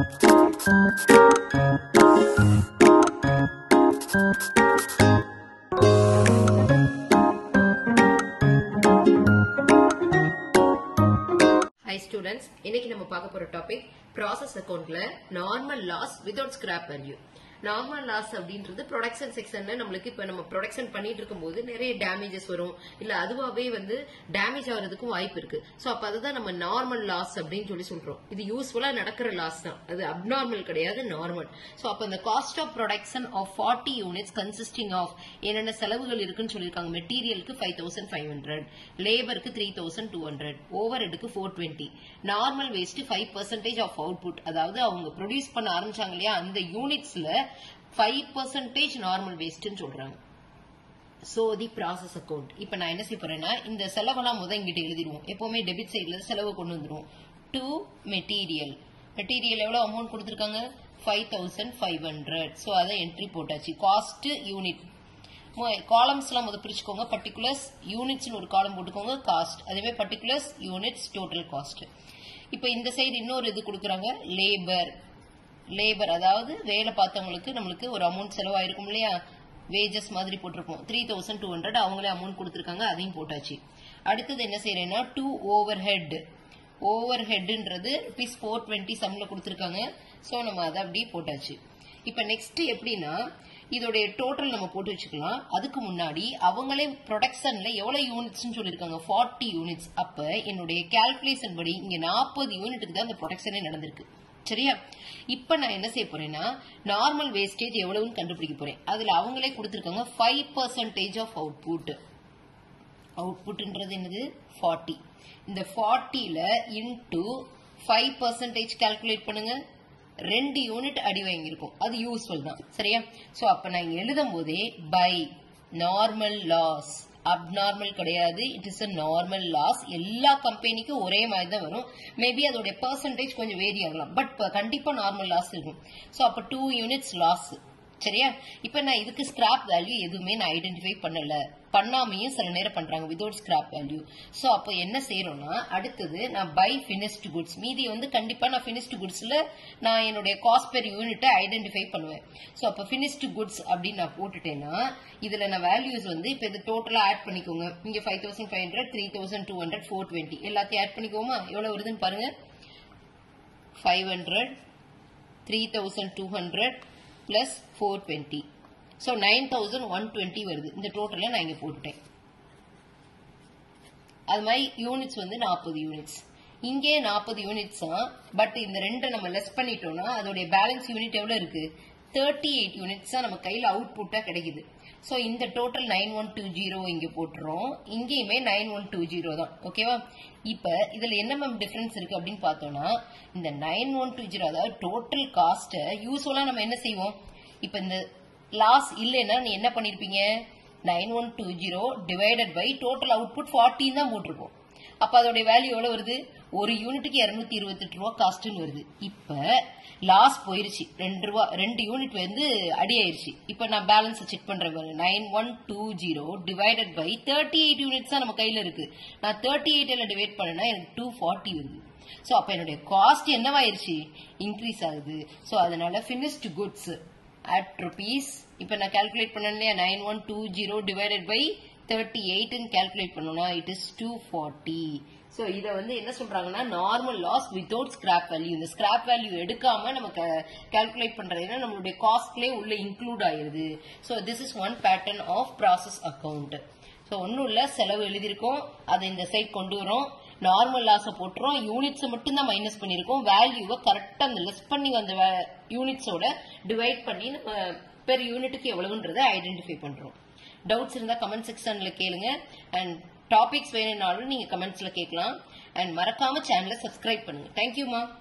high students இன்னைக்கு நம்ம பார்க்க போற டாபிக் ப்ராசஸ் அக்கவுண்ட்ல normal loss without scrap value normal loss அப்படின்றது ப்ரொடக்ஷன் செக்ஷன்ல நம்மளுக்கு இப்ப நம்ம ப்ரொடக்ஷன் பண்ணிட்டு இருக்கும்போது நிறைய டேமேஜஸ் வரும் இல்ல அதுவாவே வந்து டேமேஜ் ஆகிறதுக்கும் வாய்ப்பு இருக்கு சோ அப்ப அதுதான் நம்ம நார்மல் லாஸ் அப்படின்னு சொல்லி சொல்றோம் இது யூஸ்ஃபுல்லா நடக்கிற லாஸ் தான் அது அப்நார்மல் கிடையாது நார்மல் சோ அப்ப இந்த cost of production of forty units consisting of என்னென்ன செலவுகள் இருக்குன்னு சொல்லியிருக்காங்க மெட்டீரியலுக்கு ஃபைவ் தௌசண்ட் ஃபைவ் ஹண்ட்ரட் லேபருக்கு three thousand two hundred over ஹெட்டுக்கு four twenty normal waste five percentage of output அதாவது அவங்க ப்ரொடியூஸ் பண்ண ஆரம்பிச்சாங்க இல்லையா அந்த யூனிட்ஸ்ல ஃபைவ் பர்சன்டேஜ் நார்மல் வேஸ்ட்னு சொல்றாங்க சோ தி ப்ராசஸ் அக்கவுண்ட் இப்ப நான் என்ன செய்ய போறேன்னா இந்த செலவெல்லாம் முத இங்கிட்ட எழுதிடுவோம் எப்பவுமே டெபிட் சைட்ல செலவு கொண்டு வந்துருவோம் டு மெட்டீரியல் மெட்டீரியல் எவ்வளவு அமௌண்ட் கொடுத்துருக்காங்க five thousand five hundred so அதை என்ட்ரி போட்டாச்சு காஸ்ட் யூனிட் காலம்ஸ்லாம் முதல் பிரிச்சுக்கோங்க பர்டிகுலர்ஸ் யூனிட்ஸ்னு ஒரு காலம் போட்டுக்கோங்க காஸ்ட் அதே பர்டிகுலர்ஸ் யூனிட்ஸ் டோட்டல் காஸ்ட் இப்போ இந்த சைடு இன்னொரு இது கொடுக்குறாங்க லேபர் லேபர் அதாவது வேலை பார்த்தவங்களுக்கு நம்மளுக்கு ஒரு அமௌண்ட் செலவாயிருக்கும் இல்லையா வேஜஸ் மாதிரி போட்டிருப்போம் த்ரீ தௌசண்ட் டூ ஹண்ட்ரட் அவங்களே அமௌண்ட் கொடுத்துருக்காங்க அதையும் போட்டாச்சு அடுத்தது என்ன செய்யறேன்னா டூ ஓவர் ஹெட் ஓவர் ஹெட்ன்றது ருபீஸ் ஃபோர் டுவெண்ட்டி சம்ல கொடுத்துருக்காங்க ஸோ நம்ம அதை அப்படியே போட்டாச்சு இப்போ நெக்ஸ்ட் எப்படின்னா இதோடைய டோட்டல் நம்ம போட்டு வச்சுக்கலாம் அதுக்கு முன்னாடி அவங்களே ப்ரொடக்ஷன்ல எவ்வளவு யூனிட்ஸ்னு சொல்லியிருக்காங்க ஃபார்ட்டி யூனிட்ஸ் அப்ப என்னுடைய கால்குலேஷன் படி இங்க நாற்பது யூனிட்டுக்கு தான் அந்த ப்ரொடக்ஷனே நடந்திருக்கு சரியா இப்ப நான் என்ன செய்ய போறேன்னா நார்மல் வேஸ்டேஜ் எவ்வளவுன்னு கண்டுபிடிக்க போறேன் அதுல அவங்களே கொடுத்திருக்காங்க ஃபைவ் பர்சன்டேஜ் ஆஃப் அவுட்புட் அவுட்புட்ன்றது என்னது ஃபார்ட்டி இந்த ஃபார்ட்டில இன்டூ ஃபைவ் பர்சன்டேஜ் கால்குலேட் பண்ணுங்க ரெண்டு யூனிட் அடி வாங்கியிருக்கும் அது யூஸ்ஃபுல் தான் சரியா சோ அப்ப நான் இங்க எழுதும் போதே பை நார்மல் லாஸ் அப்நார்மல் கிடையாது it is a normal loss எல்லா கம்பெனிக்கும் ஒரே மாதிரி தான் வரும் மேபி அதோட பர்சன்டேஜ் கொஞ்சம் வேரி ஆகலாம் பட் கண்டிப்பா நார்மல் லாஸ் இருக்கும் ஸோ அப்போ டூ யூனிட்ஸ் லாஸ் சரியா இப்ப நான் இதுக்கு ஸ்கிராப் வேல்யூ எதுவுமே நான் ஐடென்டிஃபை பண்ணல பண்ணாமையும் சில நேரம் பண்றாங்க வித்வுட் ஸ்கிராப் வேல்யூ சோ அப்போ என்ன செய்யறோம்னா அடுத்தது நான் பை பினிஷ்டு குட்ஸ் மீதி வந்து கண்டிப்பா நான் பினிஷ்டு குட்ஸ்ல நான் என்னுடைய காஸ்ட் பெர் யூனிட்டை ஐடென்டிஃபை பண்ணுவேன் சோ அப்ப பினிஷ்டு குட்ஸ் அப்படின்னு நான் போட்டுட்டேன்னா இதுல நான் வேல்யூஸ் வந்து இப்ப இது டோட்டலா ஆட் பண்ணிக்கோங்க இங்க five thousand five hundred three thousand two hundred four twenty எல்லாத்தையும் ஆட் பண்ணிக்கோமா எவ்வளவு வருதுன்னு பாருங்க five hundred three thousand two hundred plus four twenty so nine thousand one twenty வருது இந்த டோட்டலை நான் இங்கே போட்டுட்டேன் அது மாதிரி யூனிட்ஸ் வந்து நாற்பது யூனிட்ஸ் இங்கே நாற்பது யூனிட்ஸ் தான் பட் இந்த ரெண்டை நம்ம லெஸ் பண்ணிட்டோம்னா அதோடைய பேலன்ஸ் யூனிட் எவ்வளோ இருக்கு தேர்ட்டி எயிட் யூனிட்ஸ் தான் நம்ம கையில் அவுட்புட்டாக கிடைக்குது ஸோ இந்த total nine one two zero இங்கே போட்டுறோம் இங்கேயுமே நைன் ஒன் டூ ஜீரோ தான் ஓகேவா இப்போ இதில் என்ன மேம் டிஃப்ரென்ஸ் இருக்கு அப்படின்னு பார்த்தோம்னா இந்த நைன் ஒன் டூ ஜீரோ அதாவது டோட்டல் காஸ்ட்டை யூஸ்வலாக நம்ம என்ன செய்வோம் இப்போ இந்த லாஸ் இல்லைன்னா நீ என்ன பண்ணிருப்பீங்க nine one two zero divided by total output ஃபார்ட்டின் தான் போட்டிருப்போம் அப்ப அதோட வேல்யூ எவ்வளவு வருது ஒரு யூனிட்டுக்கு இருநூத்தி இருபத்தெட்டு ரூபா காஸ்ட்னு வருது இப்ப லாஸ் போயிருச்சு ரெண்டு ரூபா ரெண்டு யூனிட் வந்து அடி ஆயிருச்சு இப்ப நான் பேலன்ஸ் செக் பண்றேன் nine one two zero divided by thirty eight units தான் நம்ம கையில இருக்கு நான் தேர்ட்டி எயிட்ல டிவைட் பண்ணனா எனக்கு டூ ஃபார்ட்டி வருது ஸோ அப்ப என்னுடைய காஸ்ட் என்னவாயிருச்சு இன்க்ரீஸ் ஆகுது ஸோ அதனால ஃபினிஷ்டு குட்ஸ் அட் ருபீஸ் இப்போ நான் கால்குலேட் பண்ணேன் இல்லையா nine one two zero divided by thirty எயிட்னு கால்குலேட் பண்ணோம்னா it is two forty so இதை வந்து என்ன சொல்றாங்கன்னா normal loss without scrap value இந்த ஸ்கிராப் வேல்யூ எடுக்காம நம்ம கால்குலேட் பண்றதுன்னா நம்மளுடைய காஸ்ட்லேயே உள்ள இன்க்ளூட் ஆயிருது so this is one pattern of process account so ஒன்றும் இல்லை செலவு எழுதியிருக்கோம் அதை இந்த சைட் கொண்டு வரோம் நார்மல் லாஸை போட்டுறோம் யூனிட்ஸை மட்டும் தான் மைனஸ் பண்ணியிருக்கோம் வேல்யூவை கரெக்டாக அந்த லெஸ் பண்ணி வந்த யூனிட்ஸோட டிவைட் பண்ணி நம்ம பெர் யூனிட்டுக்கு எவ்வளவுன்றதை ஐடென்டிஃபை பண்றோம் டவுட்ஸ் இருந்தா கமெண்ட் செக்ஷன்ல கேளுங்க அண்ட் டாபிக்ஸ் வேணும்னாலும் நீங்க கமெண்ட்ஸ்ல கேட்கலாம் அண்ட் மறக்காம சேனலை சப்ஸ்கிரைப் பண்ணுங்க தேங்க்யூமா